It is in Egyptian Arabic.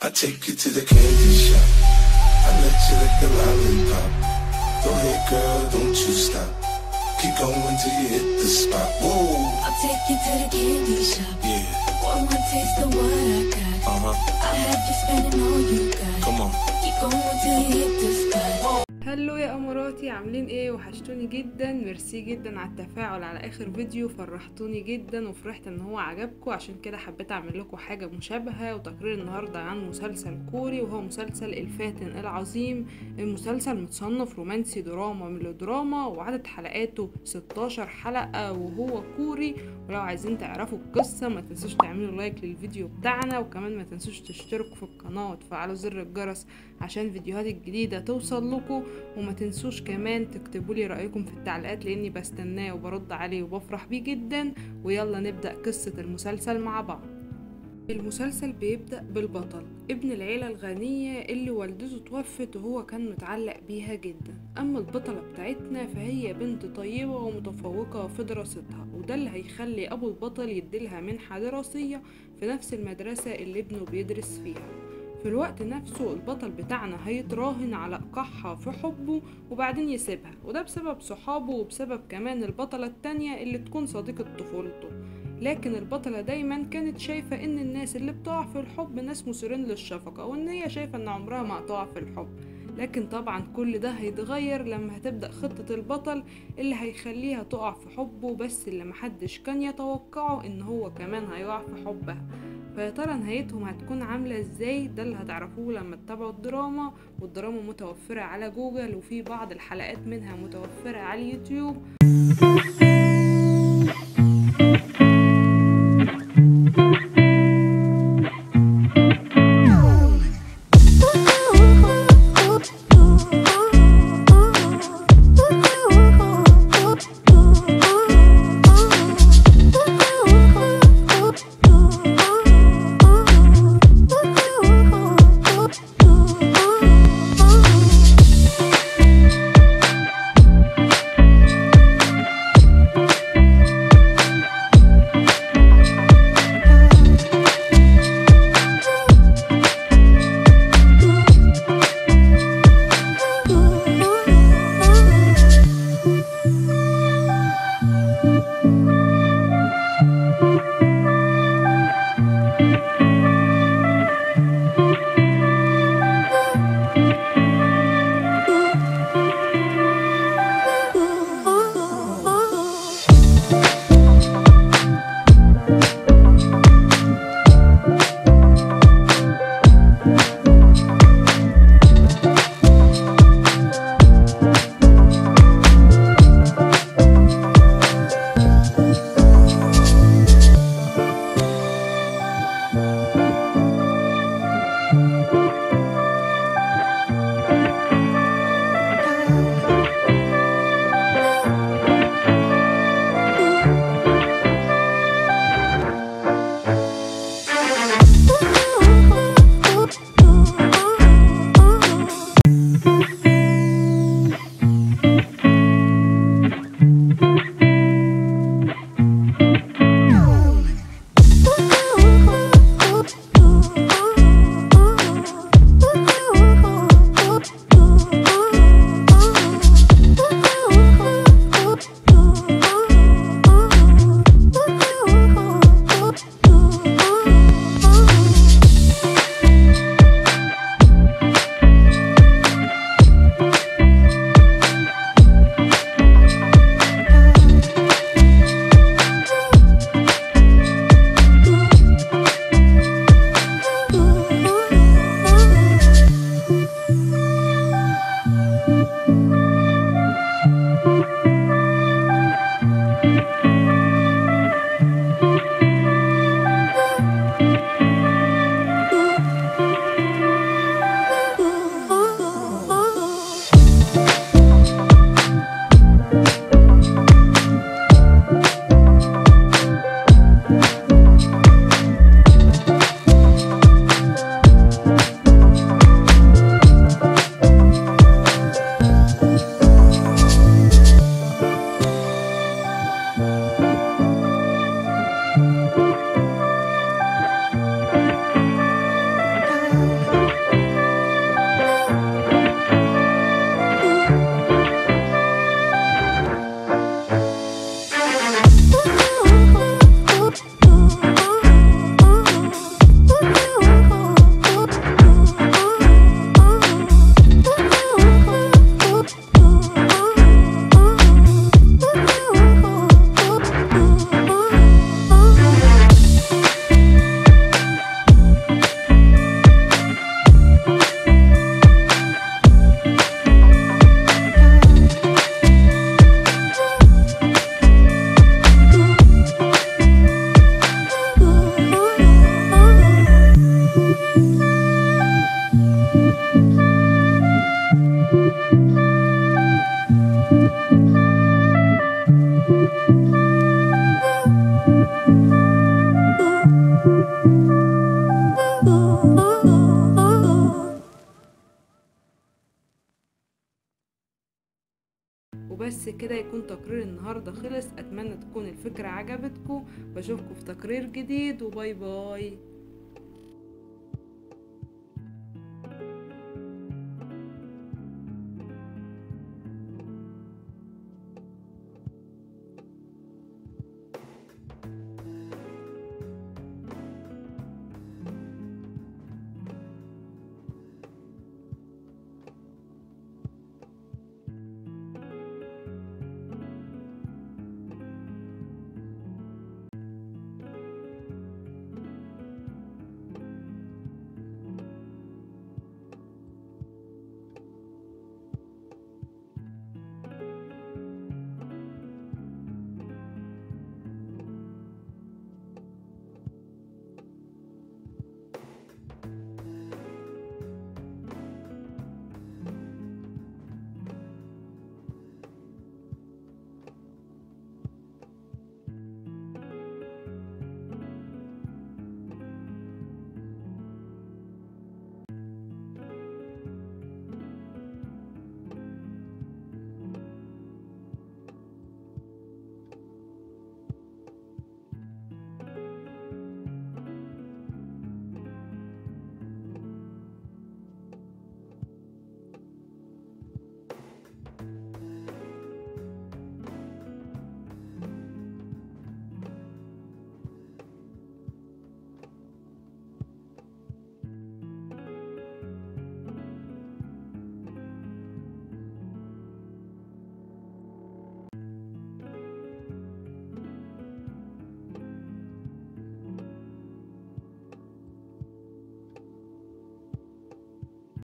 I take you to the candy shop. I let you lick the lollipop. Go ahead, girl, don't you stop. Keep going till you hit the spot. Whoa, I'll take you to the candy shop. yeah, One more taste of what I got. uh huh. I'll have you spending all you got. Come on. Keep going till you hit the spot. هلو يا اماراتي عاملين ايه وحشتوني جدا ميرسي جدا على التفاعل على اخر فيديو فرحتوني جدا وفرحت ان هو عجبكم عشان كده حبيت اعمل لكم حاجه مشابهه وتقرير النهارده عن مسلسل كوري وهو مسلسل الفاتن العظيم المسلسل متصنف رومانسي دراما ميلودراما وعدد حلقاته 16 حلقه وهو كوري ولو عايزين تعرفوا القصه ما تنسوش تعملوا لايك للفيديو بتاعنا وكمان ما تنسوش تشتركوا في القناه وتفعلوا زر الجرس عشان الفيديوهات الجديده توصل لكم وما تنسوش كمان تكتبوا لي رايكم في التعليقات لاني بستناه وبرد عليه وبفرح بيه جدا ويلا نبدا قصه المسلسل مع بعض المسلسل بيبدأ بالبطل ابن العيلة الغنية اللي والدته توفت وهو كان متعلق بيها جدا أما البطلة بتاعتنا فهي بنت طيبة ومتفوقة في دراستها وده اللي هيخلي أبو البطل يديلها منحة دراسية في نفس المدرسة اللي ابنه بيدرس فيها في الوقت نفسه البطل بتاعنا هيتراهن على إيقاعها في حبه وبعدين يسيبها وده بسبب صحابه وبسبب كمان البطلة التانية اللي تكون صديقة طفولته لكن البطلة دايما كانت شايفة ان الناس اللي بتقع في الحب ناس مثيرين للشفقة وان هي شايفة ان عمرها ما هتقع في الحب لكن طبعا كل ده هيتغير لما هتبدأ خطة البطل اللي هيخليها تقع في حبه بس اللي محدش كان يتوقعه ان هو كمان هيقع في حبها فيا ترى نهايتهم هتكون عاملة ازاي ده اللي هتعرفوه لما تتابعوا الدراما والدراما متوفرة على جوجل وفي بعض الحلقات منها متوفرة على اليوتيوب وبس كده يكون تقرير النهاردة خلص اتمنى تكون الفكرة عجبتكم بشوفكم في تقرير جديد وباي باي